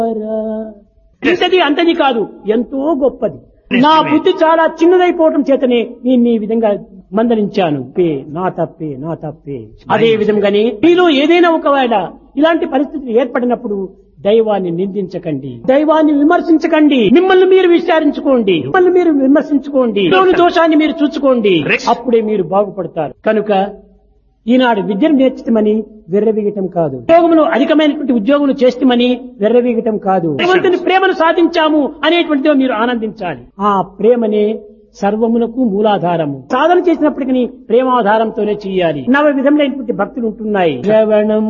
ఇంతది అంతది కాదు ఎంతో గొప్పది నా బుద్ధి చాలా చిన్నదైపోవటం చేతనే నేను ఈ విధంగా మందలించాను పే నా తప్పే నా తప్పే అదే విధంగానే మీలో ఏదైనా ఒకవేళ ఇలాంటి పరిస్థితులు ఏర్పడినప్పుడు దైవాన్ని నిందించకండి దైవాన్ని విమర్శించకండి మిమ్మల్ని మీరు విచారించుకోండి మిమ్మల్ని మీరు విమర్శించుకోండి లోని దోషాన్ని మీరు చూసుకోండి అప్పుడే మీరు బాగుపడతారు కనుక ఈనాడు విద్యను నేర్చుతామని వెర్రవీగటం కాదు ఉద్యోగములు అధికమైనటువంటి ఉద్యోగులు చేస్తామని వెర్రవీగటం కాదు భగవంతుని ప్రేమను సాధించాము అనేటువంటిదో మీరు ఆనందించాలి ఆ ప్రేమనే సర్వమునకు మూలాధారము సాధన చేసినప్పటికీ ప్రేమాధారంతోనే చేయాలి నవ విధములైనటువంటి భక్తులు ఉంటున్నాయి శ్రవణం